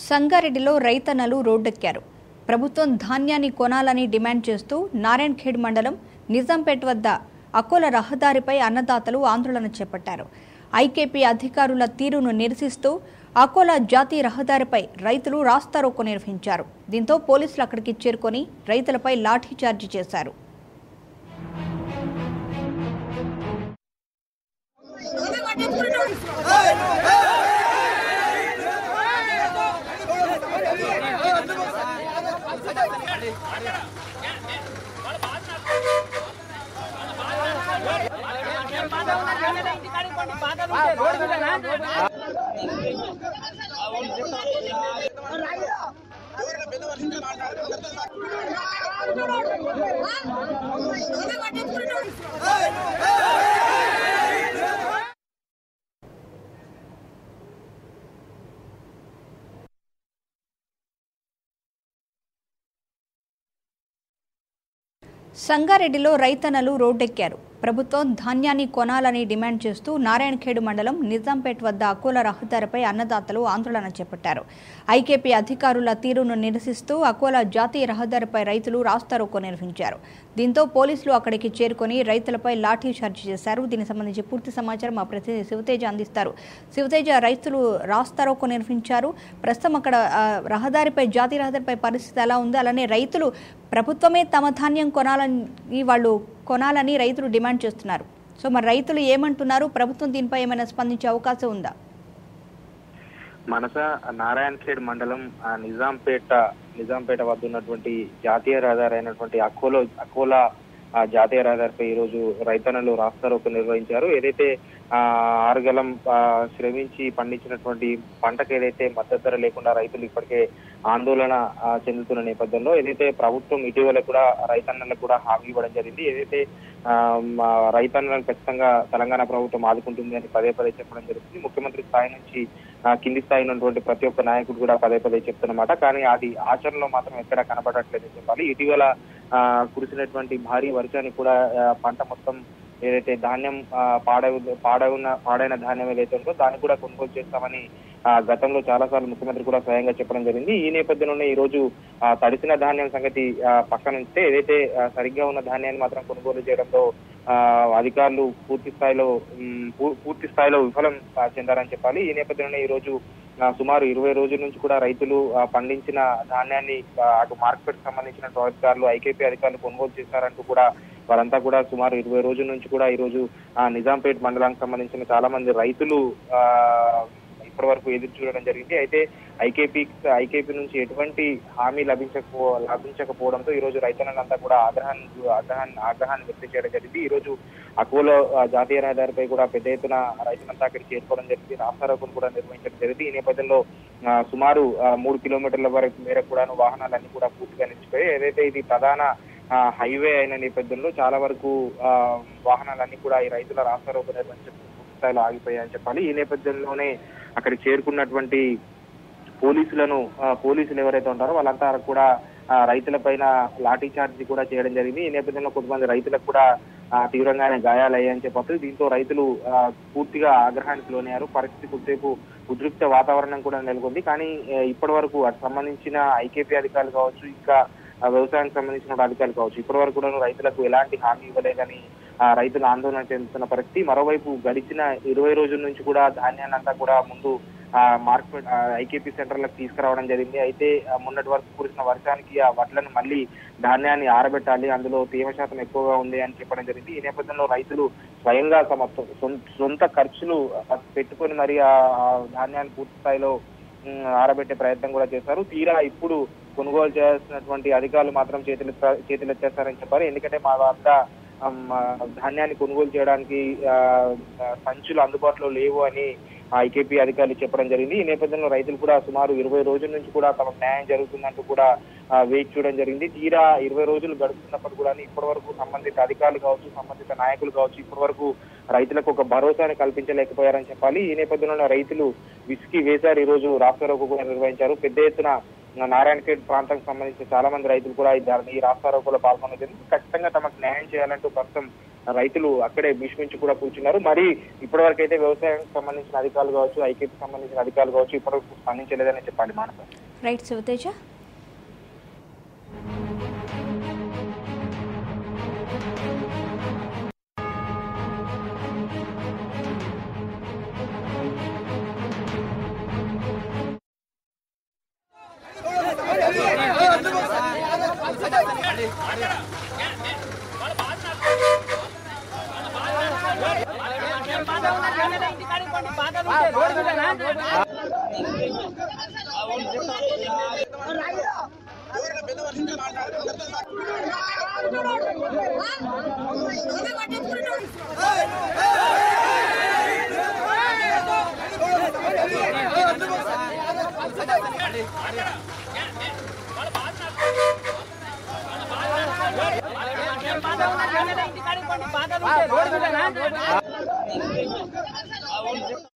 సంగారెడ్డిలో రైతన్నలు రోడ్డెక్కారు ప్రభుత్వం ధాన్యాన్ని కొనాలని డిమాండ్ చేస్తూ నారాయణఖేడ్ మండలం నిజాంపేట్ వద్ద అకోల రహదారిపై అన్నదాతలు ఆందోళన చేపట్టారు ఐకేపీ అధికారుల తీరును నిరసిస్తూ అకోలా జాతీయ రహదారిపై రైతులు రాస్తారోకో నిర్వహించారు దీంతో పోలీసులు అక్కడికి చేరుకొని రైతులపై లాఠీచార్జి చేశారు సంగారెడ్డిలో రైతన్నలు రోడ్డెక్కారు ప్రభుత్వం ధాన్యాన్ని కొనాలని డిమాండ్ చేస్తూ నారాయణఖేడ్ మండలం నిజాంపేట్ వద్ద అకోల రహదారిపై అన్నదాతలు ఆందోళన చేపట్టారు ఐకేపీ అధికారుల తీరును నిరసిస్తూ అకోలా జాతీయ రహదారిపై రైతులు రాస్తారోకో నిర్వహించారు దీంతో పోలీసులు అక్కడికి చేరుకొని రైతులపై లాఠీ చార్జ్ చేశారు దీనికి సంబంధించి పూర్తి సమాచారం మా ప్రతినిధి శివతేజ అందిస్తారు శివతేజ రైతులు రాస్తారోకో నిర్వహించారు ప్రస్తుతం అక్కడ ఆ, రహదారిపై జాతీయ రహదారిపై పరిస్థితి ఎలా ఉంది అలానే రైతులు ప్రభుత్వమే తమ ధాన్యం కొనాలని వాళ్ళు కొనాలని రైతులు డిమాండ్ చేస్తున్నారు సో మరి రైతులు ఏమంటున్నారు ప్రభుత్వం దీనిపై ఏమైనా స్పందించే అవకాశం ఉందా మనస నారాయణ ఖేడ్ మండలం ఆ, నిజాంపేట నిజాంపేట వద్ద ఉన్నటువంటి జాతీయ రహదారి అయినటువంటి అకోలో అకోలా ఆ, జాతీయ రహదారిపై ఈ రోజు రైతన్నలు రాస్తారోకో నిర్వహించారు ఏదైతే ఆ ఆరుగలం ఆ, శ్రమించి పండించినటువంటి పంటకు ఏదైతే మద్దతు ధర లేకుండా రైతులు ఇప్పటికే ఆందోళన ఆ, చెందుతున్న నేపథ్యంలో ఏదైతే ప్రభుత్వం ఇటీవల కూడా రైతన్నలకు కూడా హామీ ఇవ్వడం జరిగింది ఏదైతే ఆ, మా రైతన్నలను ఖచ్చితంగా తెలంగాణ ప్రభుత్వం ఆదుకుంటుంది అని పదే పదే చెప్పడం జరుగుతుంది ముఖ్యమంత్రి స్థాయి నుంచి ఆ, కింది స్థాయి ఉన్నటువంటి ప్రతి ఒక్క నాయకుడు కూడా పదే పదే చెప్తున్నమాట కానీ అది ఆచరణలో మాత్రం ఎక్కడ కనబడట్లేదని చెప్పాలి ఇటీవల ఆ, కురిసినటువంటి భారీ వర్షానికి కూడా ఆ, పంట మొత్తం ఏదైతే ధాన్యం ఆ, పాడై పాడైన పాడైన ధాన్యం ఏదైతే ఉందో దాన్ని కూడా కొనుగోలు చేస్తామని ఆ, గతంలో చాలా సార్లు ముఖ్యమంత్రి కూడా స్వయంగా చెప్పడం జరిగింది ఈ నేపథ్యంలోనే ఈ రోజు ఆ, తడిసిన ధాన్యం సంగతి ఆ, పక్కన ఉంచితే ఏదైతే ఆ, సరిగ్గా ఉన్న ధాన్యాన్ని మాత్రం కొనుగోలు చేయడంలో ఆ, అధికారులు పూర్తి స్థాయిలో ఉమ్, పూ- పూర్తి స్థాయిలో విఫలం ఆ, చెందారని చెప్పాలి ఈ నేపథ్యంలోనే ఈ రోజు ఆ, సుమారు ఇరవై రోజుల నుంచి కూడా రైతులు ఆ, పండించిన ధాన్యాన్ని ఆ, అటు మార్కెట్ సంబంధించిన అధికారులు ఐకేపీ అధికారులు కొనుగోలు చేశారంటూ కూడా వారంతా కూడా సుమారు ఇరవై రోజుల నుంచి కూడా ఈ రోజు ఆ, నిజాంపేట్ మండలానికి సంబంధించిన చాలా మంది రైతులు ఆ, ఇప్పటి వరకు ఎదురు చూడడం జరిగింది అయితే ఐకేపీ ఐకేపీ నుంచి ఎటువంటి హామీ లభించకపో లభించకపోవడంతో ఈ రోజు రైతులంతా కూడా ఆగ్రహాన్ని ఆగ్రహాన్ని ఆగ్రహాన్ని వ్యక్తం చేయడం జరిగింది ఈ రోజు అకోలో ఆ, జాతీయ రహదారిపై కూడా పెద్ద ఎత్తున రైతులంతా అక్కడికి చేరుకోవడం జరిగింది రాస్తారోకం కూడా నిర్వహించడం జరిగింది ఈ నేపథ్యంలో ఆ, సుమారు ఆ, మూడు కిలోమీటర్ల వరకు మేరకు కూడా వాహనాలన్నీ కూడా పూర్తిగా నిలిచిపోయాయి ఏదైతే ఇది ప్రధాన ఆ, హైవే అయిన నేపథ్యంలో చాలా వరకు ఆ, వాహనాలన్నీ కూడా ఈ రైతుల రాస్తారోకం నిర్వహించడం పూర్తి స్థాయిలో ఆగిపోయాయని చెప్పాలి ఈ నేపథ్యంలోనే అక్కడికి చేరుకున్నటువంటి పోలీసులను ఆ, పోలీసులు ఎవరైతే ఉంటారో వాళ్ళంతా కూడా ఆ, రైతుల పైన లాఠీ చార్జ్ కూడా చేయడం జరిగింది ఈ నేపథ్యంలో కొంతమంది రైతులకు కూడా ఆ, తీవ్రంగానే గాయాలయ్యాయని చెప్పచ్చు దీంతో రైతులు ఆ, పూర్తిగా ఆగ్రహానికి లోనయ్యారు పరిస్థితి కొద్దిసేపు ఉద్రిక్త వాతావరణం కూడా నెలకొంది కానీ ఆ, ఇప్పటి వరకు అటు సంబంధించిన ఐకేపీ అధికారులు కావచ్చు ఇంకా ఆ, వ్యవసాయానికి సంబంధించిన అధికారులు కావచ్చు ఇప్పటి వరకు కూడా రైతులకు ఎలాంటి హామీ ఇవ్వలేదని ఆ, రైతులు ఆందోళన చెందుతున్న పరిస్థితి మరోవైపు గడిచిన ఇరవై రోజుల నుంచి కూడా ధాన్యాన్ని అంతా కూడా ముందు ఆ, మార్కెట్ ఆ, ఐకేపీ సెంటర్లకు తీసుకురావడం జరిగింది అయితే ఆ, మొన్నటి వరకు కురిసిన వర్షానికి ఆ వడ్లను మళ్ళీ ధాన్యాన్ని ఆరబెట్టాలి అందులో తేమ శాతం ఎక్కువగా ఉంది అని చెప్పడం జరిగింది ఈ నేపథ్యంలో రైతులు స్వయంగా తమ సొం- సొంత ఖర్చులు ఆ, పెట్టుకొని మరి ఆ ఆ ధాన్యాన్ని పూర్తి స్థాయిలో ఉమ్, ఆరబెట్టే ప్రయత్నం కూడా చేశారు తీరా ఇప్పుడు కొనుగోలు చేయాల్సినటువంటి అధికారులు మాత్రం చేతులు చేతులెత్తేస్తారని చెప్పారు ఎందుకంటే మా వద్ద ఆమ్, ఆ, ధాన్యాన్ని కొనుగోలు చేయడానికి ఆ, ఆ, సంచులు అందుబాటులో లేవు అని ఐకేపీ అధికారులు చెప్పడం జరిగింది ఈ నేపథ్యంలో రైతులు కూడా సుమారు ఇరవై రోజుల నుంచి కూడా తమకు న్యాయం జరుగుతుందంటూ కూడా ఆ, వేచి చూడడం జరిగింది తీరా ఇరవై రోజులు గడుస్తున్నప్పుడు కూడా ఇప్పటి వరకు సంబంధిత అధికారులు కావచ్చు సంబంధిత నాయకులు కావచ్చు ఇప్పటి వరకు రైతులకు ఒక భరోసాని కల్పించలేకపోయారని చెప్పాలి ఈ నేపథ్యంలో రైతులు విసికి వేశారు ఈ రోజు రాష్ట్రారోకో కూడా నిర్వహించారు పెద్ద ఎత్తున నారాయణఖేడ్ ప్రాంతానికి సంబంధించిన చాలా మంది రైతులు కూడా ఈ ధర- ఈ రాస్తారోకోలో పాల్గొనడం జరిగింది ఖచ్చితంగా తమకు న్యాయం చేయాలంటూ ప్రస్తుతం రైతులు అక్కడే భీష్మించి కూడా కూర్చున్నారు మరి ఇప్పటివరకు అయితే వ్యవసాయానికి సంబంధించిన అధికారులు కావచ్చు ఐకేపీకి సంబంధించిన అధికారులు కావచ్చు ఇప్పటివరకు స్పందించలేదని చెప్పాలి మానస రైట్ శివతేజ ఇంటికాడికి పోండి, పాత